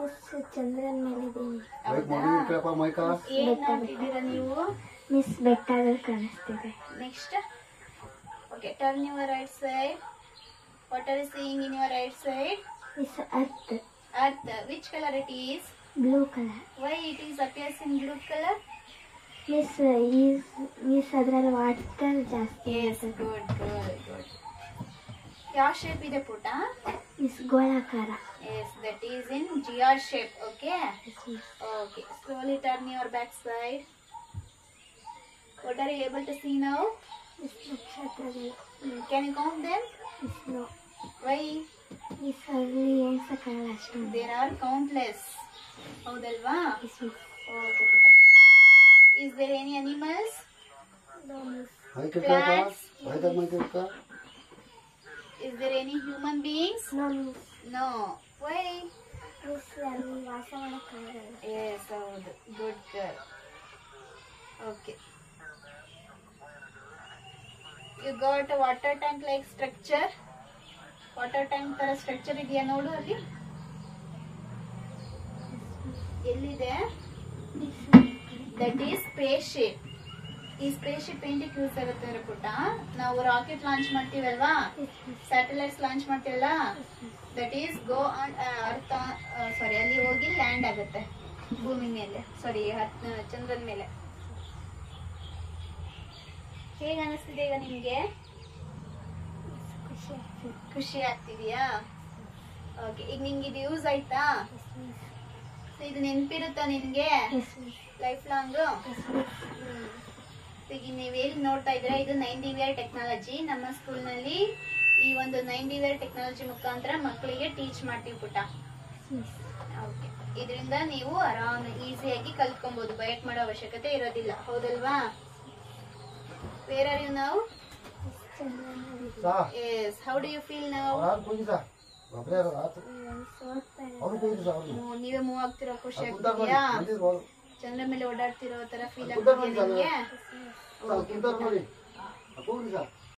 Miss ಚಂದ್ರನ್ ಮೇಲಿದ್ದೀನಿ mic ಮಾಡಿ ಕೇಳಪ್ಪ ಮೈಕ ಏನ್ ನೋಡ್ತಿದ್ದೀರಾ ನೀವು ಮಿಸ್ ಬೆಟ್ಟಗಳು ಕಾಣಿಸ್ತಿದೆ next okay turn your right side what are seeing in your right side miss earth earth which colour it is blue colour why it is appears in blue colour miss is miss ಅದರಲ್ಲಿ water ಜಾಸ್ತಿ yes good good good ಯಾವ shape ಇದೆ ಪುಟ miss ಗೋಳಾಕಾರ yes that is in ಜಿಆರ್ shape okay Yes, miss. Okay, slowly turn your back side. What are you able to see now? Miss ನಕ್ಷತ್ರಗಳು Mm, Can you count them? Miss no Why? Miss ಅಲ್ಲಿ ಎಣ್ಸಕ್ಕಾಗಲ್ಲ ಅಷ್ಟೊಂದು There are countless. ಹೌದಲ್ವಾ miss miss okay ಪುಟ್ಟ is there any animals no miss mike ಕೇಳಪ್ಪ mike mike ಕೇಳಪ್ಪ is there any human beings no miss no why miss ಅಲ್ಲಿ ವಾಸ ಮಾಡೋಕ್ಕಾಗಲ್ಲ ಎಸ್ ಹೌದು good girl okay you got water tank like structure water tank ತರ structure ಇದೆಯಾ ನೋಡು ಅಲ್ಲಿ ಎಲ್ಲಿದೆ miss that is space ship ಈ ಸ್ಪೇಸ್ ಶಿಪ್ ಏನಕ್ಕೆ ಯೂಸ್ ಆಗುತ್ತೆ ಅಂದ್ರೆ ಪುಟ್ಟ ನಾವು ರಾಕೆಟ್ ಲಾಂಚ್ ಮಾಡ್ತೀವಲ್ವಾ ಸ್ಯಾಟಲೈಟ್ಸ್ ಲಾಂಚ್ ಮಾಡ್ತೀವಲ್ಲ that is go on earth sorry ಅಲ್ಲಿ ಹೋಗಿ ಲ್ಯಾಂಡ್ ಆಗುತ್ತೆ ಭೂಮಿ ಮೇಲೆ ಸಾರಿ ಚಂದ್ರನ ಮೇಲೆ ಹೇಗೆ ಅನಿಸ್ತಿದೆ ಈಗ ನಿಮ್ಗೆ ಖುಷಿ ಆಗ್ತಿದೆ ಖುಷಿ ಆಗ್ತಿದ್ಯಾ ಓಕೆ ಈಗ ನಿಂಗೆ ಇದು ಯೂಸ್ ಆಯ್ತಾ ಎಸ್ ಮಿಸ್ So, ಇದು ನೆನ್ಪಿರುತ್ತಾ ನಿನ್ಗೆ yes miss life long yes miss ಈಗ ನೀವೇನು ನೋಡ್ತಾ ಇದ್ದೀರಾ ಇದು ನೈನ್ ಡಿ ವಿಯರ್ ಟೆಕ್ನಾಲಜಿ ನಮ್ಮ ಸ್ಕೂಲ್ನಲ್ಲಿ ಈ ಒಂದು ನೈನ್ ಡಿ ವಿಯರ್ ಟೆಕ್ನಾಲಜಿ ಮುಖಾಂತರ ಮಕ್ಕಳಿಗೆ ಟೀಚ್ ಮಾಡ್ತೀವಿ ಪುಟ ಮಿಸ್ ಓಕೆ ಇದರಿಂದ ನೀವು ಆರಾಮ್ ಈಸಿಯಾಗಿ ಕಲ್ತ್ಕೊಬಹುದು ಬಯಟ್ ಮಾಡೋ ಅವಶ್ಯಕತೆ ಇರೋದಿಲ್ಲ ಹೌದಲ್ವಾ ವೇರ್ ಆರ್ ಯು ನಾವು ಮಿಸ್ ಚಂದ್ರನ್ ಮೇಲಿದ್ದೀನಿ ಸಾ yes how do you feel ನಾವು ಅವ್ರು ಆರು ಕೂಗಿ ಸಾ ಒಬ್ಬರೇ ಯಾರು ಆತು ಮಿಸ್ ಓದ್ತಾರೆ ಅವ್ರು ಕೂಗಿದ್ರು ಸಾ ಅವ್ರು ನೀವೇ ಮೂವ್ ಆಗ್ತಿರೋ ಖುಷಿ ಕುಂತಾರ ನೋಡಿ ಆಗ್ತಿದ್ಯಾ ಬಂದಿದ್ರು ಅವ್ರು ಚಂದ್ರ ಮೇಲೆ ಓಡಾಡ್ತಿರೋ ತರ ಫೀಲ್ ಕುಂತಾರ ಆಗ್ತಿದ್ಯಾ ನೋಡಿ ನಿಮ್ಗೆ ಸಾ ಕುಂತಾರ ನೋಡಿ ಕೂಗ್ರಿ ಸಾ